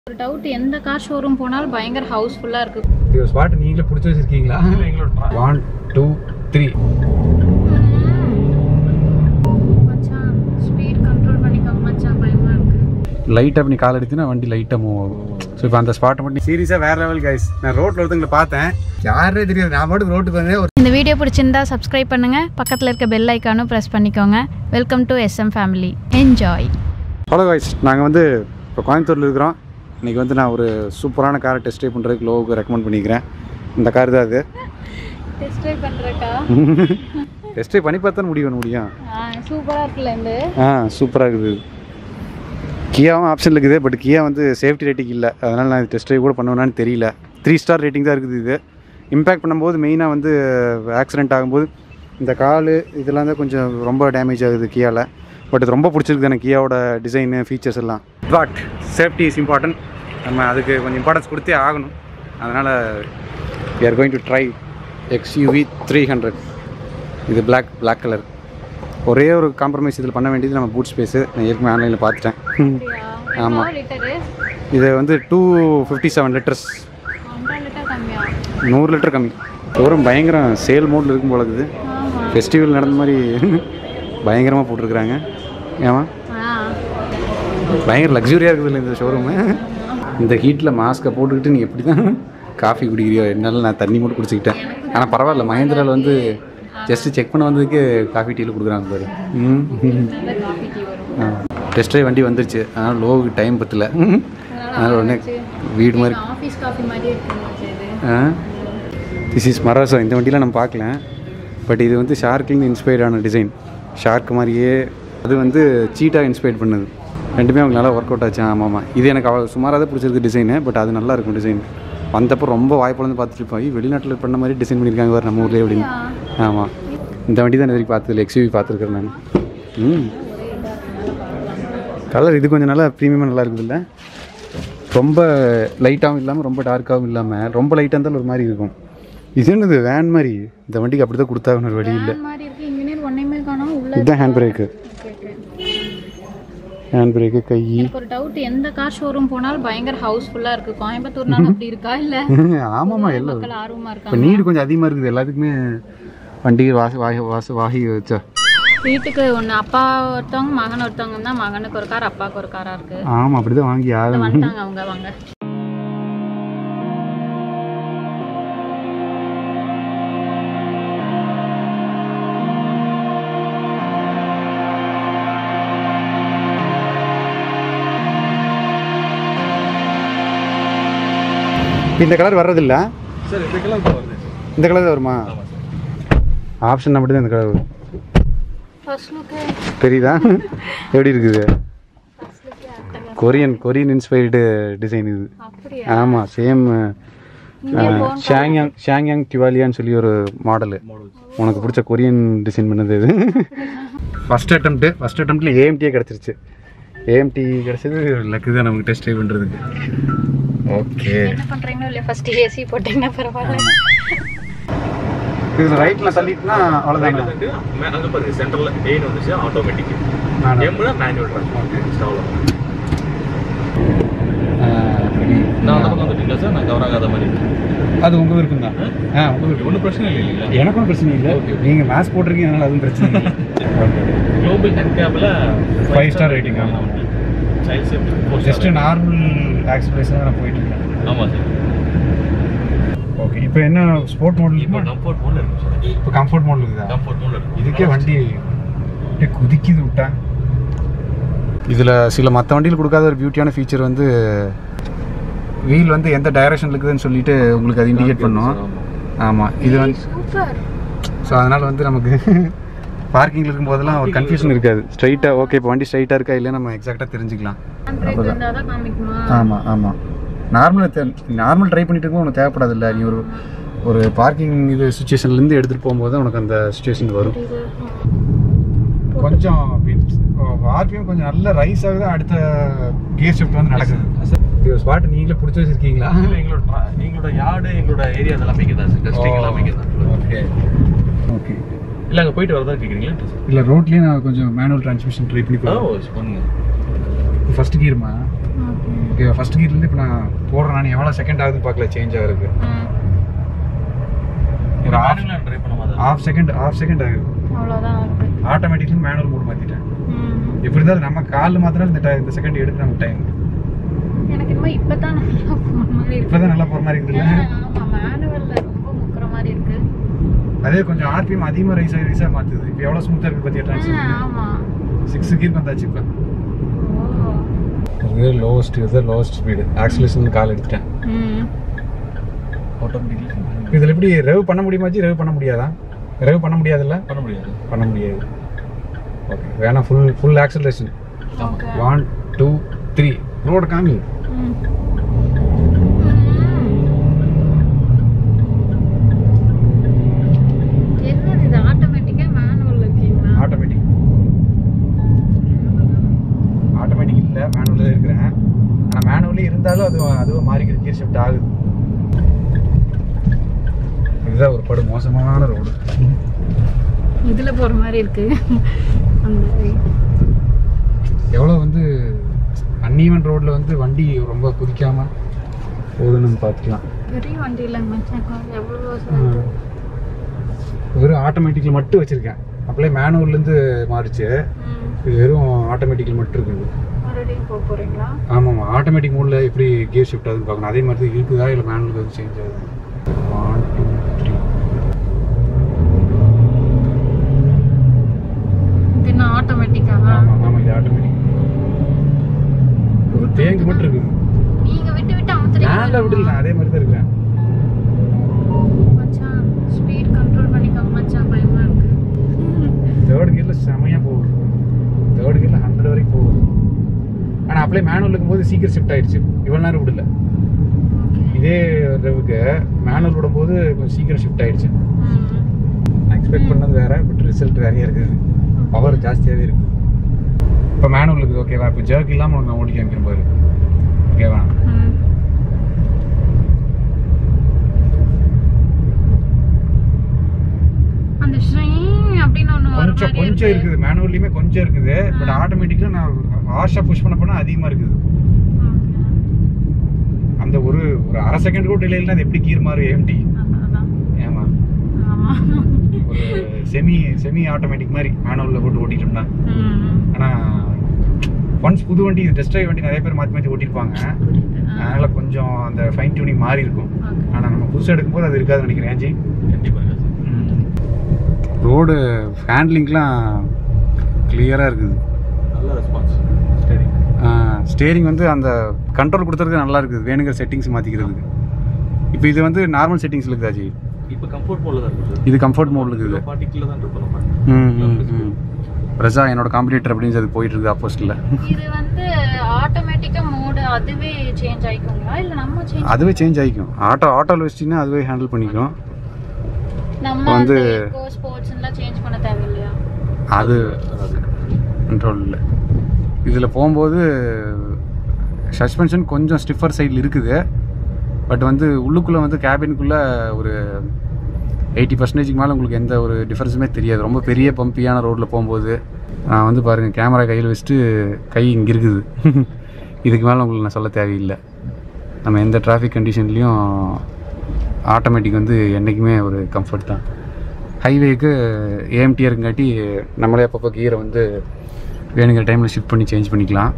ஒரு டவுட் எந்த car showroom போனாலும் பயங்கர ஹவுஸ்ஃபுல்லாக இருக்கு இது ஸ்பாட் நீங்களே பிடிச்சி வச்சிருக்கீங்களா ஒன் டூ த்ரீ மச்சான் ஸ்பீட் கண்ட்ரோல் பண்ணிக்கோங்க மச்சான் பயமா இருக்கு லைட்டாக பண்ணி கால் எடுத்தினா வண்டி லைட்டாக மூவ் ஆகும் ஸோ இப்போ அந்த ஸ்பாட்டை மட்டும் சீரியஸாக வேற லெவல் கைஸ் நான் ரோட்டில் ஒருத்தங்களை பார்த்தேன் யாரே தெரியாது நான் மட்டும் ரோட்டுக்கு வந்தேன் ஒரு இந்த வீடியோ பிடிச்சிருந்தா சப்ஸ்கிரைப் பண்ணுங்க பக்கத்தில் இருக்க பெல் ஐக்கானும் ப்ரெஸ் பண்ணிக்கோங்க welcome to SM family enjoy hello guys நாங்கள் வந்து இப்போ கோயம்புத்தூரில் இருக்கிறோம் இன்றைக்கி வந்து நான் ஒரு சூப்பரான காரை டெஸ்ட் ட்ரைவ் பண்ணுறதுக்கு லோவுக்கு ரெக்கமெண்ட் பண்ணிக்கிறேன் இந்த கார் தான் அது டெஸ்ட் ட்ரைவ் பண்ணுறக்கா டெஸ்ட் ட்ரைவ் பண்ணி பார்த்தா முடிவு பண்ண முடியும் சூப்பராக இருக்குல்ல இந்த ஆ சூப்பராக இருக்குது கியாவும் ஆப்ஷன் இருக்குது பட் கியா வந்து சேஃப்டி ரேட்டிங் இல்லை அதனால் நான் டெஸ்ட் ட்ரைவ் கூட பண்ணுவேனான்னு தெரியல த்ரீ ஸ்டார் ரேட்டிங் தான் இருக்குது இது இம்பேக்ட் பண்ணும்போது மெயினாக வந்து ஆக்சிடென்ட் ஆகும்போது இந்த கால் இதெல்லாம் தான் கொஞ்சம் ரொம்ப டேமேஜ் ஆகுது கியாவில் பட் இது ரொம்ப பிடிச்சிருக்கு எனக்கு கியாவோட டிசைனு ஃபீச்சர்ஸ் எல்லாம் பட் சேஃப்டி இஸ் இம்பார்ட்டன்ட் நம்ம அதுக்கு கொஞ்சம் இம்பார்ட்டன்ஸ் கொடுத்தே ஆகணும் அதனால் we are going to try XUV three hundred இது Black Black கலர் ஒரே ஒரு காம்ப்ரமைஸ் இதில் பண்ண வேண்டியது நம்ம பூட் ஸ்பேஸு நான் ஏற்கனவே ஆன்லைனில் பார்த்துட்டேன் ஆமா. லிட்டரு இது வந்து டூ ஃபிஃப்டி செவன் லிட்டர்ஸ் ஒன்றரை லிட்டர் கம்மியா நூறு லிட்டர் கம்மி ஒரு பயங்கரம் சேல் மோடில் இருக்கும் போல இருக்குது ஆமாம் ஃபெஸ்டிவல் நடந்த மாதிரி பயங்கரமாக போட்டிருக்கிறாங்க ஏமா ஆ பயங்கர லக்ஸுரியாக இருக்குதுல்ல இந்த ஷோரூமு இந்த ஹீட்டில் மாஸ்க்கை போட்டுக்கிட்டு நீ எப்படி தான் காஃபி குடிக்கிறியோ என்னால் நான் தண்ணி மட்டும் குடிச்சிக்கிட்டேன் ஆனால் பரவாயில்ல மகேந்திராவில் வந்து ஜஸ்ட்டு செக் பண்ண வந்ததுக்கு காஃபி டீயில் கொடுக்குறாங்க பாரு ம் நல்ல காஃபி டீ வரும் டெஸ்ட் ட்ரைவ் வண்டி வந்துருச்சு அதனால் லோவுக்கு டைம் பத்தல அதனால் உடனே வீடு மாதிரி ஆஃபீஸ் காஃபி மாதிரியே இருக்கு இது திஸ் இஸ் மராசோ இந்த வண்டிலாம் நம்ம பார்க்கல பட் இது வந்து ஷார்க்கிங் இன்ஸ்பைர்டான டிசைன் ஷார்க் மாதிரியே அது வந்து சீட்டாக இன்ஸ்பைர்ட் பண்ணுது ரெண்டுமே அவங்க நல்லா ஒர்க் அவுட் ஆச்சு ஆமாம் ஆமாம் இது எனக்கு அவ்வளோ சுமாராக தான் பிடிச்சிருக்கு டிசைனு பட் அது நல்லா இருக்கும் டிசைன் வந்தப்போ ரொம்ப வாய்ப்புலந்து பார்த்துட்டு இருப்போம் "ஐய், வெளிநாட்டில் பண்ண மாதிரி டிசைன் பண்ணியிருக்காங்க வேறு நம்ம ஊர்லேயே அப்படின்னு ஆமாம் இந்த வண்டி தான் இது வரைக்கும் பார்த்ததில்ல எக்ஸ்யூவி பார்த்துருக்கேன் நான் ம் கலர் இது கொஞ்சம் நல்லா ப்ரீமியமாக நல்லா இருக்குதுல்ல ரொம்ப லைட்டாகவும் இல்லாமல் ரொம்ப டார்க்காகவும் இல்லாமல் ரொம்ப லைட்டாக இருந்தாலும் ஒரு மாதிரி இருக்கும் இது என்னது வேன் மாதிரி இந்த வண்டிக்கு அப்படி தான் கொடுத்தாகணும் ஒரு வழி இல்லை இந்த மாதிரி இருக்கு இன்ஜினியர் ஒன்றையுமே காணோம் உள்ள இதுதான் ஹேண்ட் பிரேக்கு ஹேண்ட் பிரேக்கு கை எனக்கு ஒரு டவுட் எந்த கார் ஷோரூம் போனாலும் பயங்கர ஹவுஸ்ஃபுல்லாக இருக்கு கோயம்புத்தூர்னால அப்படி இருக்கா இல்ல ஆமாம்மா எல்லாம் மக்கள் ஆர்வமா இப்போ இருக்காங்க நீடு கொஞ்சம் அதிகமாக இருக்குது எல்லாத்துக்குமே வண்டி வாசி வாகி வாசி வாகி வச்சா வீட்டுக்கு ஒன்று அப்பா ஒருத்தவங்க மகன் ஒருத்தவங்க தான் மகனுக்கு ஒரு கார் அப்பாவுக்கு ஒரு காரா இருக்கு ஆமாம் அப்படி தான் வாங்கி ஆகணும் வந்துட்டாங்க அவங்க வாங்க இந்த கலர் வர்றதில்ல சார் இந்த கிலோ வருது இந்த கலர் தான் வருமா ஆப்ஷன் அப்படி தான் இந்த கலர் வரும் ஃபர்ஸ்ட் லுக்கு தெரியுதா எப்படி இருக்குது கொரியன் கொரியன் இன்ஸ்பைர்டு டிசைன் இது அப்படியா ஆமாம் சேம் ஷாங்யாங் ஷாங்யாங் டிவாலியான்னு சொல்லி ஒரு மாடலு உனக்கு பிடிச்ச கொரியன் டிசைன் பண்ணது இது ஃபஸ்ட் அட்டம்ப்ட்டு ஃபஸ்ட் அட்டம்ப்ட்டில் ஏஎம்டியே கிடச்சிருச்சு ஏஎம்டி கிடச்சது லக்கு தான் நமக்கு டெஸ்ட் ட்ரைவ் பண்ணுறதுக்கு ஓகே என்ன பண்றீங்களோ இல்லையா ஃபர்ஸ்ட் ஏசி போட்டீங்கன்னா பரவாயில்ல இதில் ரைட்டில் தள்ளிட்டுனா அவ்வளோதானே அங்க பாருங்க சென்டர்ல மெயின் வந்துச்சு ஆட்டோமேட்டிக் நானு. எம்னா மேனுவல் அவ்வளோ நான் அந்த பக்கம் வந்துட்டீங்களா சார் நான் கவர் ஆகாத மாதிரி அது உங்கள் விருப்பம் தான் ஆ உங்கள் விருப்பம் ஒன்றும் பிரச்சனை இல்லை இல்லைங்களா எனக்கும் பிரச்சனை இல்லை நீங்கள் மேத்ஸ் போட்டிருக்கீங்க அதனால் அதுவும் பிரச்சனை இல்லை குளோபல் ஹெட் கேப்ல Five star rating, ஆமா. Child safety just normal acceleration நான் போயிட்டு இருக்கேன் ஆமா சார் ஓகே இப்போ என்ன ஸ்போர்ட் மாடல் இப்போ கம்ஃபர்ட் மோட்ல இருக்கும் சார் இப்போ கம்ஃபர்ட் மாடல் இருக்குதா கம்ஃபர்ட் மோட்ல இருக்கும் இதுக்கே வண்டி அப்படியே குதிக்குது விட்டா இதில் சில மற்ற வண்டியில் கொடுக்காத ஒரு பியூட்டியான ஃபீச்சர் வந்து வீல் வந்து எந்த டைரக்ஷனில் இருக்குதுன்னு சொல்லிட்டு உங்களுக்கு அது இண்டிகேட் பண்ணும் ஆமாம் இது வந்து சூப்பர் ஸோ அதனால் வந்து நமக்கு பார்க்கிங்கில் இருக்கும் போதெல்லாம் ஒரு கன்ஃபியூஷன் இருக்காது ஸ்ட்ரைட்டாக ஓகே இப்போ வண்டி ஸ்ட்ரைட்டாக இருக்கா இல்லை நம்ம எக்ஸாக்டாக தெரிஞ்சுக்கலாம் பிரேக் இருந்தால் தான் காமிக்குமா ஆமாம் ஆமாம் நார்மலாக நார்மல் ட்ரை பண்ணிட்டு இருக்கும்போது உனக்கு தேவைப்படாது இல்லை நீ ஒரு ஒரு பார்க்கிங் இது சுச்சுவேஷன்லேருந்து எடுத்துகிட்டு போகும்போது தான் உனக்கு அந்த சுச்சுவேஷன் வரும் கொஞ்சம் ஆர்பிஎம் கொஞ்சம் நல்ல ரைஸ் ஆகுது அடுத்த கியர் ஷிஃப்ட் வந்து நடக்குது இது ஸ்பாட் நீங்களே பிடிச்சி வச்சிருக்கீங்களா இல்ல, எங்களோட tra- எங்களோட யார்டு எங்களோட ஏரியா அதெல்லாம் அமைக்க தான் சார் டெஸ்டிங் எல்லாம் அமைக்க தான் ஓகே ஓகே இல்ல அங்க போயிட்டு வரதா கேக்குறீங்களா இல்லை ரோட்லேயே நான் கொஞ்சம் மேனுவல் டிரான்ஸ்மிஷன் ட்ரை பண்ணி ஓ பண்ணுங்க ஃபர்ஸ்ட் கியர்மா ஓகே ஓகே ஃபர்ஸ்ட் கீர்லேருந்து இப்போ நான் போடுறேன் நான் எவ்வளோ செகண்ட் ஆகுதுன்னு பார்க்கல சேஞ்ச் ஆகுது ஒரு ஆஃப் மேனுவலாக ட்ரை பண்ண மாதிரி ஆஃப் செகண்ட் ஆஃப் செகண்ட் ஆகுது அவ்வளோதான் இருக்கு ஆட்டோமேட்டிக்லி மேனுவல் மூட் மாற்றிட்டேன் ம். எப்படி இருந்தாலும் நம்ம கால் மாத்திரம் இந்த time- இந்த செகண்ட் எடுத்து நமக்கு டைம் எனக்கு இன்னும் இப்போ தான் நல்லா போன மாதிரி இருக்கு இப்போ தான் நல்லா போகிற மாதிரி இருக்குல்ல ஆமா மேனுவலில் ரொம்ப முக்கிற மாதிரி இருக்கு அதே கொஞ்சம் ஆர்பிஎம் அதிகமாக ரைஸ் ஆகி ரைஸாக மாற்றுது இப்போ எவ்வளோ ஸ்மூத்தாக இருக்குது பார்த்தியா ஆ, ட்ரான்ஸ்மிஷன் ஆமா சிக்ஸ் கீர் வந்தாச்சு இப்போ ஓ இது லோவஸ்ட் இது லோவஸ்ட் ஸ்பீடு ஆக்சிலேஷன் கால் எடுத்துட்டேன் ம் ஆட்டோமேட்டிக்லி இதில் எப்படி ரெவ் பண்ண முடியுமாச்சு ரெவ் பண்ண முடியாதா ரெவ் பண்ண முடியாதுல்ல பண்ண முடியாது பண்ண முடியாது ஓகே வேணா full full acceleration okay one two three road காமி ம் என்னது இது ஆட்டோமேட்டிக்கா மேனுவல் இருக்கீங்களா ஆட்டோமேட்டிக் ஆட்டோமேட்டிக் இல்லை மேனுவலில் இருக்கிறேன் ஆனால் மேனுவலி இருந்தாலும் அது அதுவும் மாறிக்கிறது கியர் ஷிஃப்ட் ஆகுது இதுதான் ஒரு படு மோசமான ரோடு இதுல போற மாதிரி இருக்கு அந்த எவ்வளோ வந்து அன்ஈவன் ரோட்டில் வந்து வண்டி ரொம்ப குதிக்காம போகுதுன்னு பார்த்துக்கலாம் பெரிய வண்டி இல்லைங்க மச்சான் எவ்வளோ வெறும் ஆட்டோமேட்டிக்கில் மட்டும் வச்சுருக்கேன் அப்படியே மேனுவல்லேருந்து மாறிச்சு இது வெறும் ஆட்டோமேட்டிக்கில் மட்டும் இருக்குது மறுபடியும் போக போறீங்களா ஆமாம் ஆட்டோமேட்டிக் மோடில் எப்படி கியர் ஷிஃப்ட் ஆகுதுன்னு பார்க்கணும் அதே மாதிரி தான் இருக்குதா இல்லை மேனுவல் வந்து சேஞ்ச் ஆகுது ஒன் டூ த்ரீ இது என்ன ஆட்டோமேட்டிக்கா ஆமாம் ஆமாம் இது ஆட்டோமேட்டிக் ஒரு தேங்கு மட்டும் இருக்குது நீங்க விட்டு விட்டு அமுத்துறீங்க நான் விடல நான் அதே மாதிரி தான் இருக்கிறேன் மச்சான் ஸ்பீட் கண்ட்ரோல் பண்ணிக்கோங்க மச்சான் பயமா இருக்கு தேர்ட் கியரில் செமையாக போகுது தேர்ட் கியரில் ஹண்ட்ரட் வரைக்கும் போகுது ஆனால் அப்படியே மேனுவல் இருக்கும்போது சீக்கிரம் ஷிஃப்ட் ஆயிடுச்சு இவ்வளோ நேரம் விடல இதே அளவுக்கு மேனுவல் விடும்போது கொஞ்சம் சீக்கிரம் ஷிஃப்ட் ஆயிடுச்சு நான் எக்ஸ்பெக்ட் பண்ணது வேற பட் ரிசல்ட் வேறையா இருக்குது பவர் ஜாஸ்தியாகவே இருக்கு இப்போ மேனுவல் இருக்குது ஓகேவா இப்போ ஜர்க் இல்லாமல் உனக்கு நான் ஓடி காமிக்கிறேன் பாரு ஓகேவா அந்த ஷ்ரிங் அப்படின்னு ஒண்ணு வர கொஞ்சம் மாதிரி கொஞ்சம் இருக்கு இருக்குது மேனுவல்லையுமே கொஞ்சம் இருக்குது பட் ஆட்டோமேட்டிக்காக நான் ஹார்ஷாக புஷ் பண்ண போனால் அதிகமாக இருக்குது அந்த ஒரு ஒரு அரை செகண்ட் கூட டிலேலாம் அது எப்படி கீர் மாறு ஏஎம்டி அதான் ஏமா ஆமா ஒரு செமி செமி ஆட்டோமேட்டிக் மாதிரி மேனுவலில் போட்டு ஓட்டிட்டோம்னா ம். ஆனால் ஒன்ஸ் புது வண்டி டெஸ்ட் ட்ரைவ் வண்டி நிறைய பேர் மாற்றி மாற்றி ஓட்டியிருப்பாங்க அதனால கொஞ்சம் அந்த ஃபைன் டியூனிங் மாறி இருக்கும் Okay. ஆனால் நம்ம புதுசு எடுக்கும்போது அது இருக்காதுன்னு நினைக்கிறேன் ஏன்ஜி கண்டிப்பாக இருக்காது ரோடு ஹேண்ட்லிங்லாம் கிளியராக இருக்குது நல்ல ரெஸ்பான்ஸ் சரி ஸ்டேரிங் வந்து அந்த கண்ட்ரோல் கொடுத்துறது நல்லா இருக்குது வேணுங்கிற செட்டிங்ஸ் மாற்றிக்கிறதுக்கு இப்போ இது வந்து நார்மல் செட்டிங்ஸில் இருக்குதா ஜி இப்போ கம்ஃபர்ட் மோடில் தான் இருக்குது இது கம்ஃபர்ட் மோடில் இருக்குது ஃபார்ட்டி கிலோ தான் இருக்கும் நம்ம ம் ம் ம் பிரசா என்னோட காம்படிட்டர் அப்படின்னு அது போயிட்டு இருக்குது ஆப்போசிட்டில் இது வந்து ஆட்டோமேட்டிக்கா மோடு அதுவே சேஞ்ச் ஆயிக்குங்களா இல்ல நம்ம சேஞ்ச் அதுவே சேஞ்ச் ஆகிக்கும் ஆட்டோ ஆட்டோவில் வச்சிட்டிங்கன்னா அதுவே ஹேண்டில் பண்ணிக்கும் நம்ம வந்து- வந்து எக்கோ ஸ்போர்ட்ஸ் எல்லாம் சேஞ்ச் பண்ண தேவையில்லையா அது அதாவது கண்ட்ரோல் இல்லை இதில் போகும்போது சஸ்பென்ஷன் கொஞ்சம் ஸ்டிஃபர் சைடில் இருக்குது பட் வந்து உள்ளுக்குள்ளே வந்து கேபினுக்குள்ளே ஒரு எயிட்டி பர்சன்டேஜ்க்கு மேலே உங்களுக்கு எந்த ஒரு டிஃப்ரென்ஸுமே தெரியாது ரொம்ப பெரிய பம்பியான ரோட்டில் போகும்போது நான் வந்து பாருங்கள் கேமரா கையில் வச்சுட்டு கை இங்கே இருக்குது இதுக்கு மேலே உங்களுக்கு நான் சொல்ல தேவையில்லை நம்ம எந்த டிராஃபிக் கண்டிஷன்லேயும் ஆட்டோமேட்டிக் வந்து என்றைக்குமே ஒரு கம்ஃபர்ட் தான் ஹைவேக்கு ஏஎம்டியாக இருக்குங்காட்டி நம்மளே அப்பப்போ கீரை வந்து வேணுங்கிற டைமில் ஷிஃப்ட் பண்ணி சேஞ்ச் பண்ணிக்கலாம்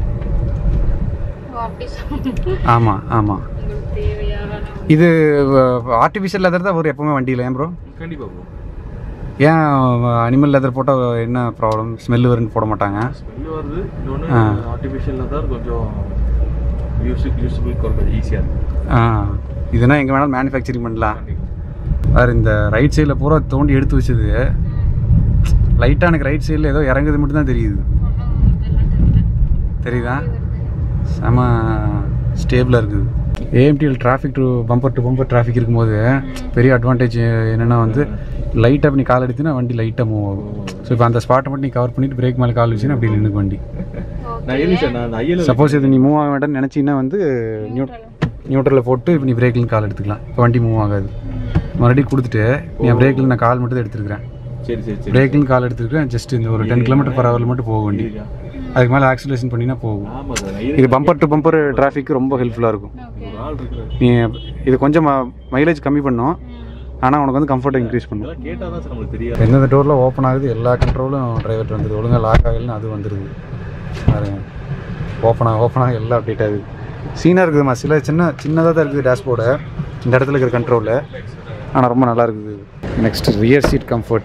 ஓ, அப்படி சொல்லுங்க ஆமாம் ஆமாம் உங்களுக்கு தேவையான இது ஆர்டிஃபிஷியல் லெதர் தான் வரும் எப்போவுமே வண்டியில் ஏன் ப்ரோ கண்டிப்பாக ப்ரோ ஏன் அனிமல் லெதர் போட்டால் என்ன ப்ராப்ளம் ஸ்மெல் வரும்னு போட மாட்டாங்க ஸ்மெல் வருது இன்னொன்று ஆ. ஆர்டிஃபிஷியலில் தான் கொஞ்சம் யூஸ் யூஸபிள் கொஞ்சம் ஈஸியாக இருக்குது ஆ இதுனா எங்கே வேணாலும் மேனுஃபேக்சரிங் பண்ணலாம் கண்டிப்பாக வேறு இந்த ரைட் சைடில் பூரா தோண்டி எடுத்து வச்சது லைட்டாக எனக்கு ரைட் சைடில் ஏதோ இறங்குது மட்டும் தான் தெரியுது தெரியுதா செம ஸ்டேபிளாக இருக்குது ஏஎம்டிஎல் traffic to bumper to bumper traffic இருக்கும்போது பெரிய அட்வான்டேஜ் என்னென்னா வந்து லைட்டாக இப்ப நீ கால் எடுத்தீங்கன்னா வண்டி லைட்டாக மூவ் ஆகும் ஸோ இப்போ அந்த ஸ்பாட்டை மட்டும் நீ கவர் பண்ணிட்டு பிரேக் மேலே கால் வச்சுன்னா அப்படி நின்றுக்கு வண்டி நான் எது சார் நான் ஐயல சப்போஸ் இது நீ மூவ் ஆக வேண்டாம்னு நினச்சின்னா வந்து நியூ நியூட்ரலில் போட்டு இப்போ நீ பிரேக்லேருந்து கால் எடுத்துக்கலாம் இப்போ வண்டி மூவ் ஆகாது மறுபடியும் கொடுத்துட்டு நீ பிரேக்கில் நான் கால் மட்டும் தான் எடுத்துருக்கிறேன் சரி சரி சரி பிரேக்லேருந்து கால் எடுத்துருக்கிறேன் ஜஸ்ட் இந்த ஒரு டென் கிலோமீட்டர் பர் ஹவரில் மட்டும் போக வண்டி இதுக்கா? அதுக்கு மேலே ஆக்சிலேஷன் பண்ணினா போகும் ஆமா சார் இது பம்பர் டு பம்பர் டிராஃபிக் ரொம்ப ஹெல்ப்ஃபுல்லாக இருக்கும் ஒரு ஆள் இருக்கிறாரு நீ இது கொஞ்சம் மைலேஜ் கம்மி பண்ணும் ஆனால் உனக்கு வந்து கம்ஃபர்ட்டை இன்க்ரீஸ் பண்ணும் இதெல்லாம் கேட்டால் தான் சார் நம்மளுக்கு தெரியாது எந்தெந்த டோரில் ஓப்பன் ஆகுது எல்லா கண்ட்ரோலும் டிரைவர்ட்டு வந்துடுது ஒழுங்காக லாக் ஆகலன்னு அது வந்துடுது பாருங்க ஓப்பனாக ஓப்பனாக எல்லாம் அப்டேட் ஆகுது சீனாக இருக்குதுமா சில சின்ன சின்னதாக தான் இருக்குது டேஷ்போர்டு இந்த இடத்துல இருக்கிற கண்ட்ரோலில் ஆனால் ரொம்ப நல்லா இருக்குது நெக்ஸ்ட் ரியர் சீட் கம்ஃபர்ட்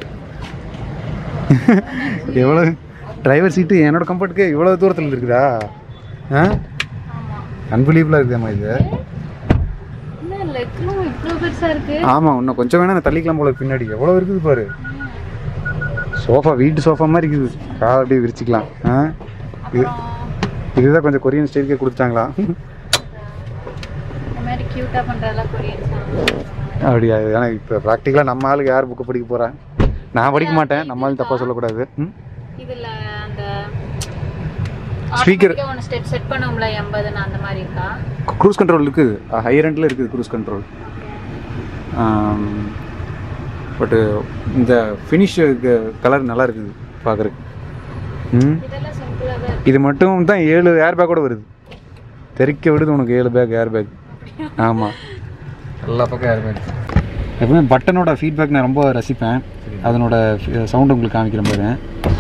எவ்வளோ டிரைவர் சீட்டு என்னோட கம்ஃபர்ட்டுக்கு இவ்வளோ தூரத்தில் இருக்குதா ஆ அன்பிலீவபிளாக இருக்குதாம்மா இது என்ன லெக் ரூம் இவ்வளோ பெருசாக இருக்கு ஆமாம் இன்னும் கொஞ்சம் வேணா நான் தள்ளிக்கலாம் போல பின்னாடி எவ்வளோ இருக்குது பாரு சோஃபா வீட்டு சோஃபா மாதிரி இருக்குது கால் அப்படியே விரிச்சிக்கலாம் ஆ இது இதுதான் கொஞ்சம் கொரியன் ஸ்டைலுக்கே கொடுத்தாங்களா இந்த மாதிரி க்யூட்டாக பண்ணுறதெல்லாம் கொரியன்ஸ் அப்படியா ஆனால் இப்போ ப்ராக்டிக்கலாக நம்ம ஆளுக்கு யார் புக்கு படிக்க போகிறேன் நான் படிக்க மாட்டேன் நம்ம ஆளு தப்பாக சொல்லக்கூடாது ம் இதில் அந்த Speaker. ஒன்று ஸ்டெப் செட் பண்ணுவோம்ல எண்பதுன்னு அந்த மாதிரி இருக்கா க்ரூஸ் கண்ட்ரோல் இருக்குது ஹை ரெண்டில் இருக்குது க்ரூஸ் கண்ட்ரோல் பட்டு இந்த ஃபினிஷ் கலர் நல்லா இருக்குது பார்க்குறதுக்கு ம் இதெல்லாம் சிம்பிளாக தான் இது மட்டும் தான் ஏழு ஏர் பேக்கோட வருது தெறிக்க விடுது உனக்கு ஏழு பேக் ஏர் பேக் ஆமாம் எல்லா பக்கம் ஏர் பேக் எப்பவுமே பட்டனோட ஃபீட்பேக் நான் ரொம்ப ரசிப்பேன் அதனோட சவுண்ட் உங்களுக்கு காமிக்கிறேன் பாரு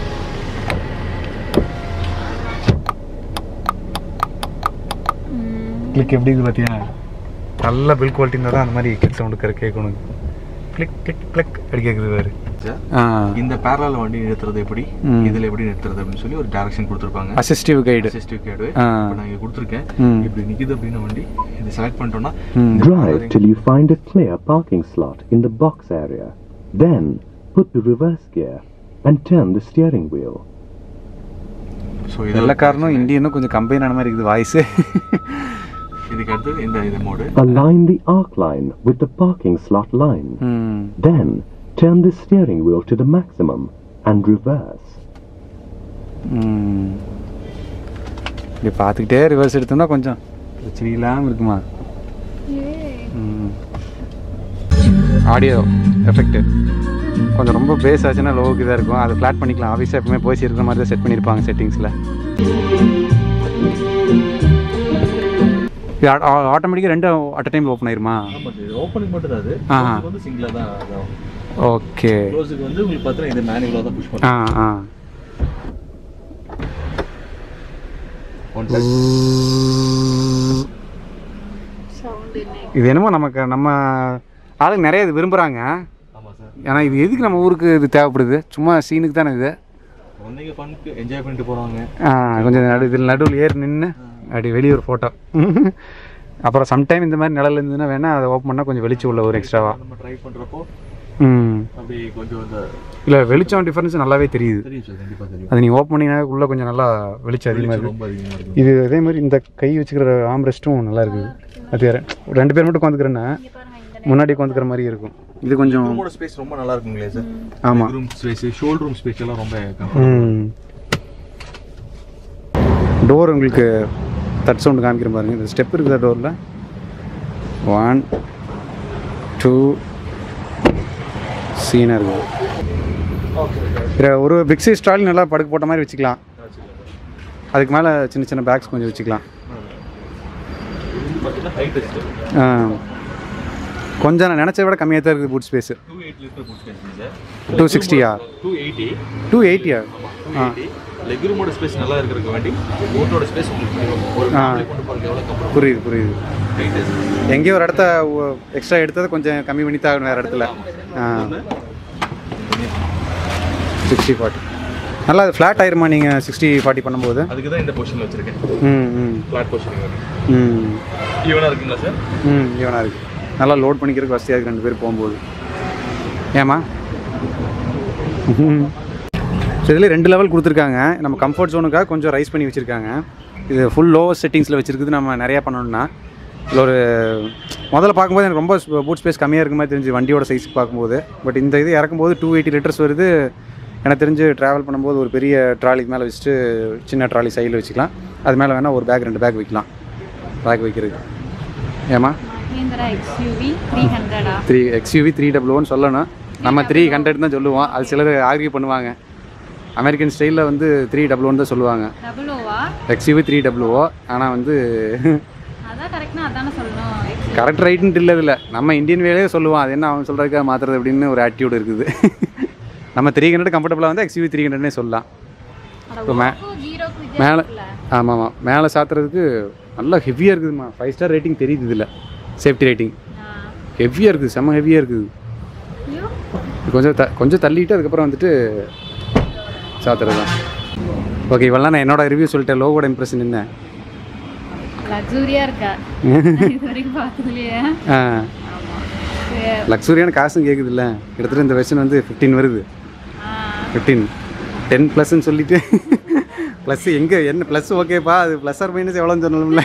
கிளிக் எப்படி இருக்குது பார்த்தியா நல்ல பில் குவாலிட்டி இருந்தால் தான் அந்த மாதிரி கிளிக் சவுண்டு கேட்கணும் கிளிக் கிளிக் கிளிக் அப்படி கேட்குது பாரு ஆ இந்த பேரலால வண்டி நிறுத்துறது எப்படி ம். இதுல எப்படி நிறுத்துறது அப்படின்னு சொல்லி ஒரு டைரக்ஷன் கொடுத்துருப்பாங்க அசிஸ்டிவ் கைடு அசிஸ்டிவ் கேடு ஆ. இப்போ நான் இங்க கொடுத்துருக்கேன் ம். இப்படி நிக்குது அப்படின்னு வண்டி இது செலக்ட் பண்ணிட்டோம்னா ம் Drive till you find a clear parking slot in the box area. Then, put the reverse gear and turn the steering wheel. So எல்லா காரணம் இந்தியனும் கொஞ்சம் கம்பைன் ஆன மாதிரி இருக்குது வாய்ஸு இதுக்கு அடுத்து இந்த இது mode Align the arc line with the parking slot line. ம் Then, turn the steering wheel to the maximum and reverse. ம். இப்படி பார்த்துக்கிட்டே ரிவர்ஸ் எடுத்தோம்னா கொஞ்சம் பிரச்சனை இல்லாமல் இருக்குமா ஆடியோ எஃபெக்ட் கொஞ்சம் ரொம்ப பேஸ் ஆச்சுன்னா லோவுக்கு இதாக இருக்கும் அதை ஃப்ளாட் பண்ணிக்கலாம் ஆஃபீஸில் எப்பவுமே போய் இருக்கிற மாதிரி தான் செட் பண்ணியிருப்பாங்க செட்டிங்ஸில் இது ஆட்டோமேட்டிக்காக ரெண்டும் அட் டைமில் ஓப்பன் ஆயிருமா ஆமா சார் ஓப்பனிங் மட்டும் தான் அது ஆஹா. Close வந்து சிங்கிளா தான் அதாகும் ஓகே க்ளோஸுக்கு வந்து உங்களுக்கு பார்த்தீங்கன்னா இது மேனுவலாக தான் புஷ் ஆ பண்ணும் ஆ ஒன் டச் சவுண்டு இது என்னமோ நமக்கு நம்ம ஆளுங்க நிறைய இது விரும்புகிறாங்க ஆமா சார் ஏன்னா இது எதுக்கு நம்ம ஊருக்கு இது தேவைப்படுது சும்மா சீனுக்கு தானே இது வந்தீங்க ஃபனுக்கு என்ஜாய் பண்ணிட்டு போறாங்க ஆ, கொஞ்சம் நடு இதில் நடுவில் ஏறி நின்று அப்படி வெளியே ஒரு ஃபோட்டோ அப்புறம் சம்டைம் இந்த மாதிரி நிழல் இருந்ததுன்னா வேணால் அதை ஓப்பன் பண்ணால் கொஞ்சம் வெளிச்சம் உள்ள ஒரு எக்ஸ்ட்ராவா நம்ம ட்ரை பண்றப்போ ம் அப்படி கொஞ்சம் இந்த இல்லை வெளிச்சம் டிஃபரன்ஸ் நல்லாவே தெரியுது தெரியும் சார் கண்டிப்பா தெரியும் அது நீங்கள் ஓப்பன் பண்ணிங்கன்னா உள்ளே கொஞ்சம் நல்லா வெளிச்சம் அதிகமாக வெளிச்சம் இருக்குது ரொம்ப அதிகமா இருக்கு இது அதே மாதிரி இந்த கை வச்சுக்கிற ஆம் ரெஸ்ட்டும் நல்லா இருக்குது அது வேறு ரெண்டு பேர் மட்டும் உட்காந்துக்கிறேன்னா முன்னாடி உட்காந்துக்கிற மாதிரி இருக்கும் இது கொஞ்சம் ரூமோட ஸ்பேஸ் ரொம்ப நல்லா இருக்குங்களே சார் ஆமாம் room space shoulder room space எல்லாம் ரொம்ப comfortable. ம் டோர் உங்களுக்கு தட் சவுண்டு காமிக்கிற பாருங்க இந்த ஸ்டெப் இருக்குதா டோரில் ஒன் டூ சீனாக இருக்குது இதில் ஒரு பிக் சைஸ் ஸ்டால் நல்லா படுக்க போட்ட மாதிரி வச்சுக்கலாம் அதுக்கு மேலே சின்ன சின்ன பேக்ஸ் கொஞ்சம் வச்சுக்கலாம் இது வந்து பார்த்தீங்கன்னா ஹைட் வச்சு ஆ. கொஞ்சம் நான் நினச்சத விட கம்மியாக தான் இருக்குது boot space two eight litre புஷ் சார் டூ சிக்ஸ்டியா டூ எயிட்டி டூ எயிட்டியா டூ எயிட்டி லெக் ரூமோட ஸ்பேஸ் நல்லா இருக்கிறதுக்கு வேண்டி போட்டோட ஸ்பேஸ் உங்களுக்கு தெரியும். ஒரு ஆ. family கொண்டு போறதுக்கு எவ்வளோ கம்ஃபர்ட் புரியுது புரியுது ஹைட் எங்கேயோ ஒரு இடத்த எக்ஸ்ட்ரா எடுத்ததை கொஞ்சம் கம்மி பண்ணி தான் வேறு இடத்துல சிக்ஸ்டி ஃபார்ட்டி நல்லா அது ஃப்ளாட் ஆயிருமா நீங்கள் சிக்ஸ்டி ஃபார்ட்டி பண்ணும்போது அதுக்கு தான் இந்த பொசிஷன் வச்சிருக்கேன் ம் ம் ஃபிளாட் பொசிஷன் ம் ஈவனாக இருக்குங்களா சார் ம் ஈவனாக இருக்குது நல்லா லோட் பண்ணிக்கிறதுக்கு வசதியாக இருக்குது ரெண்டு பேர் போகும்போது ஏமா ஸோ இதில் ரெண்டு லெவல் கொடுத்துருக்காங்க நம்ம கம்ஃபர்ட் ஜோனுக்காக கொஞ்சம் ரைஸ் பண்ணி வச்சுருக்காங்க இது ஃபுல் லோவர் செட்டிங்ஸில் வச்சுருக்குது நம்ம நிறையா பண்ணணும்னா இதில் ஒரு முதல்ல பார்க்கும்போது எனக்கு ரொம்ப பூட் ஸ்பேஸ் கம்மியாக இருக்க மாதிரி தெரிஞ்சு வண்டியோட சைஸுக்கு பார்க்கும்போது பட் இந்த இது இறக்கும்போது டூ எயிட்டி லிட்டர்ஸ் வருது எனக்கு தெரிஞ்சு ட்ராவல் பண்ணும்போது ஒரு பெரிய ட்ராலிக்கு மேலே வச்சுட்டு சின்ன ட்ராலி சைடில் வச்சுக்கலாம் அது மேலே வேணால் ஒரு பேக் ரெண்டு பேக் வைக்கலாம் பேக் வைக்கிறதுக்கு ஏமா மஹேந்திரா எக்ஸ்யூவி த்ரீ ஹண்ட்ரடா three XUV three double one சொல்லணும் நம்ம த்ரீ ஹண்ட்ரட் தான் சொல்லுவோம் அது சிலர் ஆர்கியூ பண்ணுவாங்க அமெரிக்கன் ஸ்டைலில் வந்து த்ரீ டபுள் ஒன் தான் சொல்லுவாங்க டபுள் ஓவா எக்ஸ்யூவி த்ரீ டபுள் ஓ ஆனால் வந்து அதான் கரெக்ட்னா அதானே சொல்லணும் கரெக்ட் ரைட்டுன்ட்டு இல்லை இதில் நம்ம இந்தியன் வேலையே சொல்லுவோம் அது என்ன அவன் சொல்கிறதுக்காக மாற்றுறது அப்படின்னு ஒரு ஆட்டிடியூட் இருக்குது நம்ம த்ரீ ஹண்ட்ரட் கம்ஃபர்டபுளாக வந்து எக்ஸ்யூவி த்ரீ ஹண்ட்ரட்னே சொல்லலாம் இப்போ மே ஜீரோக்கு மேலே ஆமாம் ஆமாம் மேலே சாத்துறதுக்கு நல்லா ஹெவியாக இருக்குதுமா ஃபைவ் ஸ்டார் ரேட்டிங் தெரியுது இதில் சேஃப்டி ரேட்டிங் ஹெவியாக இருக்குது செம்ம ஹெவியாக இருக்குது இது கொஞ்சம் த கொஞ்சம் தள்ளிட்டு அதுக்கப்புறம் வந்துட்டு சாத்துறது தான் ஓகே இவெல்லாம் நான் என்னோட ரிவ்யூ சொல்லிட்டேன் லோகோட இம்ப்ரெஷன் என்ன லக்ஸூரியா இருக்கா இது வரைக்கும் பார்த்ததுலையே ஆ லக்ஸுரியான காசும் கேட்குதுல்ல கிட்டத்தட்ட இந்த வெர்ஷன் வந்து ஃபிஃப்டீன் வருது ஃபிஃப்டீன் டென் ப்ளஸ்ன்னு சொல்லிட்டு ப்ளஸ் எங்கே என்ன ப்ளஸ் ஓகேப்பா அது ப்ளஸ் ஆர் மைனஸ் எவ்வளோன்னு சொல்லணும்ல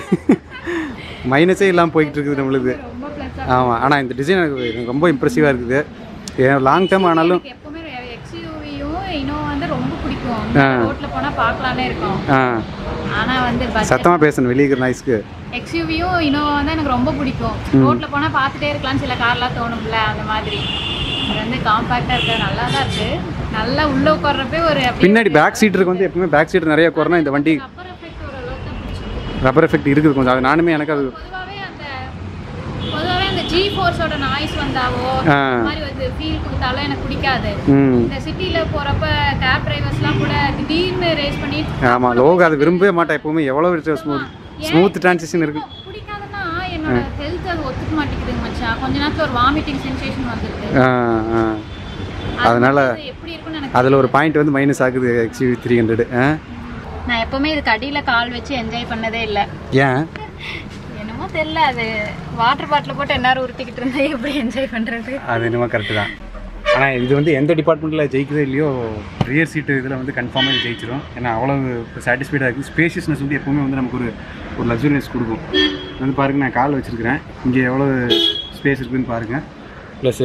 மைனஸே இல்லாமல் போய்கிட்டு இருக்குது நம்மளுக்கு ரொம்ப ப்ளஸ் ஆமாம் ஆனால் இந்த டிசைன் எனக்கு எனக்கு ரொம்ப இம்ப்ரெசிவாக இருக்குது லாங் டேர்ம் ஆனாலும் எனக்கு எப்பவுமே எக்ஸ்யூவியும் இன்னும் வந்து ரொம்ப பிடிக்கும் ஆ. ரோட்ல போனா பார்க்கலானே இருக்கும் ஆ ஆனா வந்து சத்தமாக பேசணும் வெளியே இருக்கிற நாய்ஸ்க்கு எக்ஸ்யூவியும் இனோவா வந்து எனக்கு ரொம்ப பிடிக்கும் ரோட்ல போனா பார்த்துட்டே இருக்கலாம் சில கார்லாம் தோணும்ல அந்த மாதிரி இது வந்து காம்பாக்டா இருக்கு நல்லா தான் இருக்கு நல்லா உள்ள உட்கார்றப்பே ஒரு அப்படியே பின்னாடி பேக் சீட்டருக்கு வந்து எப்பவுமே பேக் சீட் நிறைய குறனா இந்த வண்டி ரப்பர் எஃபெக்ட் ஓரளவுக்கு தான் பிடிச்சிருக்கு ரப்பர் எஃபெக்ட் இருக்குது கொஞ்சம் அது நானுமே எனக்கு அது பொதுவாகவே அந்த பொதுவாகவே அந்த ஜி ஃபோர்ஸோட நாய்ஸ் வந்தாவோ ஆ. இந்த மாதிரி வந்து ஃபீல் கொடுத்தாலும் எனக்கு பிடிக்காது ம் இந்த சிட்டியில் போகிறப்ப கேப் டிரைவர்ஸ்லாம் கூட திடீர்னு ரேஸ் பண்ணி ஆமாம் லோகோ அதை விரும்பவே மாட்டேன் எப்பவுமே எவ்வளோ ஸ்மூத் ஸ்மூத் டிரான்சிஷன் இருக்குது பிடிக்காதுன்னா என்னோட ஹெல்த் அது ஒத்துக்க மாட்டேங்குதுங்க மச்சான் கொஞ்ச நேரத்தில் ஒரு வாமிட்டிங் சென்சேஷன் வந்துருக்கு ஆ ஆ அதனால அது எப்படி இருக்கும்னு எனக்கு அதில் ஒரு பாயிண்ட் வந்து மைனஸ் ஆகுது எக்ஸ்யூவி த்ரீ ஹண்ட்ரட் ஆ நான் எப்பவுமே இதுக்கு அடியில் கால் வச்சு என்ஜாய் பண்ணதே இல்லை ஏன் என்னமோ தெரியல அது வாட்டர் பாட்டில் போட்டு எல்லாரும் உருட்டிக்கிட்டு இருந்தா எப்படி என்ஜாய் பண்ணுறது அது என்னமோ கரெக்டு தான் ஆனால் இது வந்து எந்த டிபார்ட்மெண்ட்டில் ஜெயிக்குதோ இல்லையோ ரியர் சீட்டு இதில் வந்து கன்ஃபார்மாக இது ஜெயிச்சிரும் ஏன்னா அவ்வளோ சாட்டிஸ்ஃபைடாக இருக்குது ஸ்பேஷியஸ்னஸ் வந்து எப்பவுமே வந்து நமக்கு ஒரு ஒரு லக்ஸுரியஸ் கொடுக்கும் இது வந்து பாருங்கள் நான் கால் வச்சுருக்கிறேன் இங்கே எவ்வளோ ஸ்பேஸ் இருக்குதுன்னு பாருங்கள் ப்ளஸ்ஸு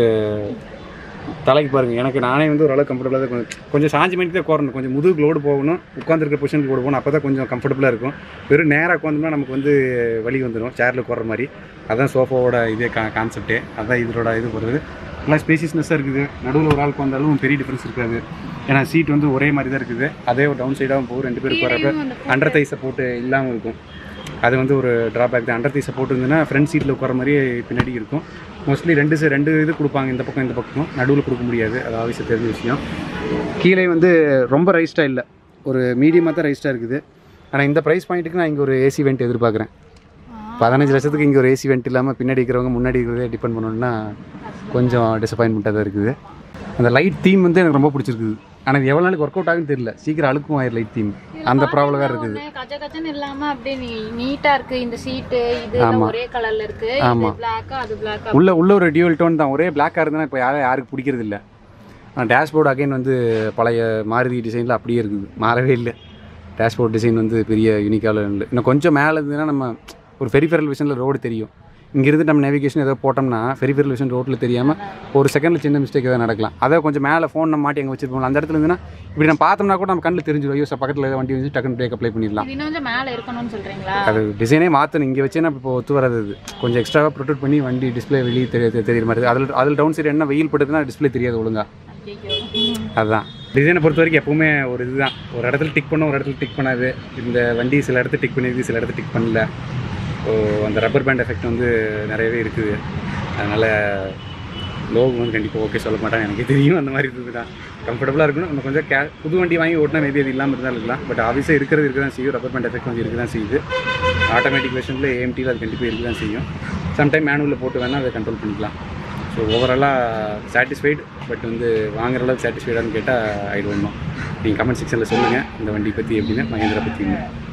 தலைக்கு பாருங்கள் எனக்கு நானே வந்து ஓரளவு கம்ஃபர்டபுளாக தான் கொஞ்சம் கொஞ்சம் சாஞ்சி மணிக்கு தான் குறணும் கொஞ்சம் முதுகு லோடு போகணும் உட்காந்துருக்க பொசிஷனுக்கு லோடு போகணும் அப்போ தான் கொஞ்சம் கம்ஃபர்டபுளாக இருக்கும் வெறும் நேராக உட்காந்தோம்னா நமக்கு வந்து வலி வந்துடும் சேரில் குற மாதிரி அதான் சோஃபாவோட இதே கா கான்செப்டே அதான் இதோட இது போகிறது நல்லா ஸ்பேசியஸ்னஸாக இருக்குது நடுவில் ஒரு ஆளுக்கு வந்தாலும் பெரிய டிஃப்ரென்ஸ் இருக்காது ஏன்னா சீட் வந்து ஒரே மாதிரி தான் இருக்குது அதே ஒரு டவுன் சைடாகவும் போகும் ரெண்டு பேருக்கு போகிறப்ப அண்டர் தை சப்போர்ட் இல்லாமல் இருக்கும் அது வந்து ஒரு ட்ராபேக் தான் அண்டர் தை சப்போர்ட் இருந்ததுன்னா ஃப்ரண்ட் சீட்டில் உட்கார மாதிரி பின்னாடி இருக்கும் மோஸ்ட்லி ரெண்டு சை- ரெண்டு இது கொடுப்பாங்க இந்த பக்கம் இந்த பக்கம் நடுவில் கொடுக்க முடியாது அது ஆஃபீஸில் தெரிஞ்ச விஷயம் கீழே வந்து ரொம்ப ரைஸ்டாக இல்லை ஒரு மீடியமாக தான் ரைஸ்டாக இருக்குது ஆனால் இந்த ப்ரைஸ் பாயிண்ட்டுக்கு நான் இங்கே ஒரு ஏசி வெண்ட் எதிர்பார்க்குறேன் பதினஞ்சு லட்சத்துக்கு இங்கே ஒரு ஏசி வெண்ட் இல்லாமல் பின்னாடி இருக்கிறவங்க முன்னாடி இருக்கிறதே டிபெண்ட் பண்ணணும்னா கொஞ்சம் டிசப்பாயின்மெண்ட்டாக தான் இருக்குது அந்த லைட் தீம் வந்து எனக்கு ரொம்ப பிடிச்சிருக்குது ஆனால் இது எவ்வளோ நாளைக்கு ஒர்க் அவுட் ஆகுன்னு தெரியல சீக்கிரம் அழுக்கும் ஆயிரு லைட் தீம் அந்த ப்ராப்ளம் வேறு இருக்குது கஜ கஜன்னு இல்லாம அப்படியே நீ நீட்டா இருக்கு இந்த சீட்டு இது எல்லாம் ஆமா. ஒரே கலர்ல இருக்கு ஆமா. இது பிளாக்கா அது பிளாக்கா உள்ள உள்ள ஒரு டியூவல் டோன் தான் ஒரே பிளாக்காக இருந்ததுன்னா இப்போ யாரும் யாருக்கு பிடிக்கிறது இல்லை ஆனால் டேஷ்போர்டு அகைன் வந்து பழைய மாருதி டிசைனில் அப்படியே இருக்குது மாறவே இல்லை டேஷ்போர்ட் டிசைன் வந்து பெரிய யூனிக்காக இல்லை இன்னும் கொஞ்சம் மேலே இருந்ததுன்னா நம்ம ஒரு ஃபெரிஃபெரல் விஷனில் ரோடு தெரியும் இங்கேருந்து நம்ம நேவிகேஷன் ஏதோ போட்டோம்னா ஃபெரிஃபெரல் விஷன் ரோட்டில் தெரியாமல் ஒரு செகண்டில் சின்ன மிஸ்டேக் ஏதாவது நடக்கலாம் அதை கொஞ்சம் மேலே ஃபோன் நம்ம மாட்டி அங்கே வச்சிருப்போம் அந்த இடத்துல இருந்துன்னா இப்படி நம்ம பார்த்தோம்னா கூட நம்ம கண்ணில் தெரிஞ்சிடும் ஐயோ சார் பக்கத்தில் ஏதோ வண்டி வந்து டக்குன்னு பிரேக் அப்ளை பண்ணிடலாம் இது இன்னும் கொஞ்சம் மேல இருக்கணும்னு சொல்றீங்களா அது டிசைனே மாற்றணும் இங்கே வச்சேன்னா இப்போ ஒத்து வராது அது கொஞ்சம் எக்ஸ்ட்ராவாக ப்ரொடெக்ட் பண்ணி வண்டி டிஸ்ப்ளே வெளியே தெரிய தெ- தெரியுற மாதிரி அதில் அதில் டவுன் சைடு என்ன வெயில் படுதுன்னா டிஸ்ப்ளே தெரியாது ஒழுங்கா ஐயையோ. அதுதான் டிசைனை பொறுத்த வரைக்கும் எப்பவுமே ஒரு இதுதான் ஒரு இடத்துல டிக் பண்ணும் ஒரு இடத்துல டிக் பண்ணாது இந்த வண்டி சில இடத்துல டிக் பண்ணியிருக்கு சில இடத்துல டிக் பண்ணல ஸோ அந்த ரப்பர் பேண்ட் எஃபெக்ட் வந்து நிறையவே இருக்குது அதனால் லோகு வந்து கண்டிப்பாக ஓகே சொல்ல மாட்டாங்க எனக்கு தெரியும் அந்த மாதிரி இது தான் கம்ஃபர்டபுளாக இருக்கணும் நம்ம கொஞ்சம் கே புது வண்டி வாங்கி ஓட்டினா மேபி அது இல்லாமல் இருந்தாலும் இருக்கலாம் பட் ஆஃபீஸாக இருக்கிறது இருக்க தான் செய்யும் ரப்பர் பேண்ட் எஃபெக்ட் வந்து இருக்க தான் செய்யுது ஆட்டோமேட்டிக் வெர்ஷனில் ஏஎம்டியில் அது கண்டிப்பாக இருக்க தான் செய்யும் சம்டைம் மேனுவலில் போட்டு வேணால் அதை கண்ட்ரோல் பண்ணிக்கலாம் ஸோ ஓவராலாக சாட்டிஸ்ஃபைடு பட் வந்து வாங்குற அளவுக்கு சாட்டிஸ்ஃபைடானு கேட்டால் ஐ டோன்ட் நோ நீங்கள் கமெண்ட் செக்ஷனில் சொல்லுங்கள் இந்த வண்டி பற்றி எப்படின்னு மகேந்திரா பற்றி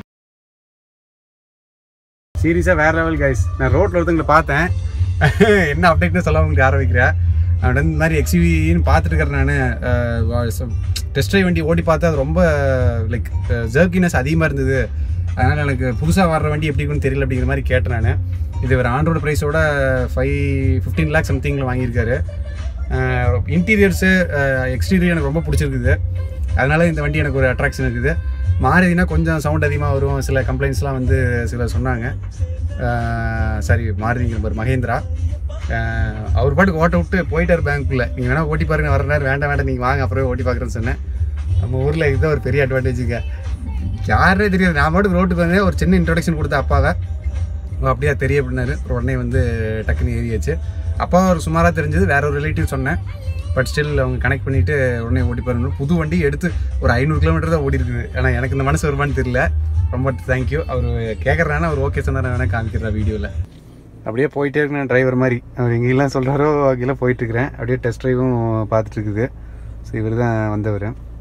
சீரியஸாக வேறு லெவல் கைஸ் நான் ரோட்டில் ஒருத்தங்களை பார்த்தேன் என்ன அப்டேட்னு சொல்ல உங்களுக்கு ஆரம்பிக்கிறேன் அவன் வந்து இந்த மாதிரி எக்ஸ்யூவின்னு பார்த்துட்டு இருக்கிறேன் நான் டெஸ்ட் ட்ரைவ் வண்டி ஓட்டி பார்த்தா அது ரொம்ப லைக் ஜர்க்கினஸ் அதிகமாக இருந்தது அதனால் எனக்கு புதுசாக வர்ற வண்டி எப்படி இருக்குன்னு தெரியல அப்படிங்கிற மாதிரி கேட்டேன் நான் இது ஒரு ஆண்ட்ரோட ப்ரைஸோட ஃபைவ் ஃபிஃப்டீன் லேக் சம்திங்கில் வாங்கியிருக்காரு இன்டீரியர்ஸு எக்ஸ்டீரியர் எனக்கு ரொம்ப பிடிச்சிருக்குது அதனால இந்த வண்டி எனக்கு ஒரு அட்ராக்ஷன் இருக்குது மாருதினா கொஞ்சம் சவுண்ட் அதிகமாக வரும் சில கம்ப்ளைண்ட்ஸ்லாம் வந்து சில சொன்னாங்க சாரி மாருதிங்கிற பாரு மகேந்திரா அஹ் அவர் பாட்டுக்கு ஓட்ட விட்டு போயிட்டார் பேங்க்குள்ளே நீங்கள் வேணால் ஓட்டி பாருங்க வர நேரம் வேண்டாம் வேண்டாம் நீங்கள் வாங்க அப்புறம் ஓட்டி பார்க்குறேன்னு சொன்னேன் நம்ம ஊரில் இதுதான் ஒரு பெரிய அட்வான்டேஜுங்க யாருனே தெரியாது நான் மட்டும் ரோட்டுக்கு வந்து ஒரு சின்ன இன்ட்ரடக்ஷன் கொடுத்த அப்பாவை ஓ, அப்படியா தெரிய அப்படின்னாரு அப்புறம் உடனே வந்து டக்குன்னு ஏறியாச்சு அப்பா ஒரு சுமாராக தெரிஞ்சது வேற ஒரு ரிலேட்டிவ் சொன்னேன் பட் ஸ்டில் அவங்க கனெக்ட் பண்ணிவிட்டு உடனே ஓடி பாருங்க புது வண்டி எடுத்து ஒரு ஐநூறு கிலோமீட்டர் தான் ஓடி இருக்குது ஆனால் எனக்கு இந்த மனசு வருமான்னு தெரியல ரொம்ப தேங்க்யூ அவர் கேட்குறானா அவர் ஓகே சொன்னார் வேணால் காமிக்கிறா வீடியோவில் அப்படியே போயிட்டே இருக்கேன் டிரைவர் மாதிரி அவர் எங்கெல்லாம் சொல்கிறாரோ அங்கெல்லாம் போயிட்டுருக்கிறேன் அப்படியே டெஸ்ட் ட்ரைவும் பார்த்துட்டு இருக்குது ஸோ இவர் தான் வந்தவர்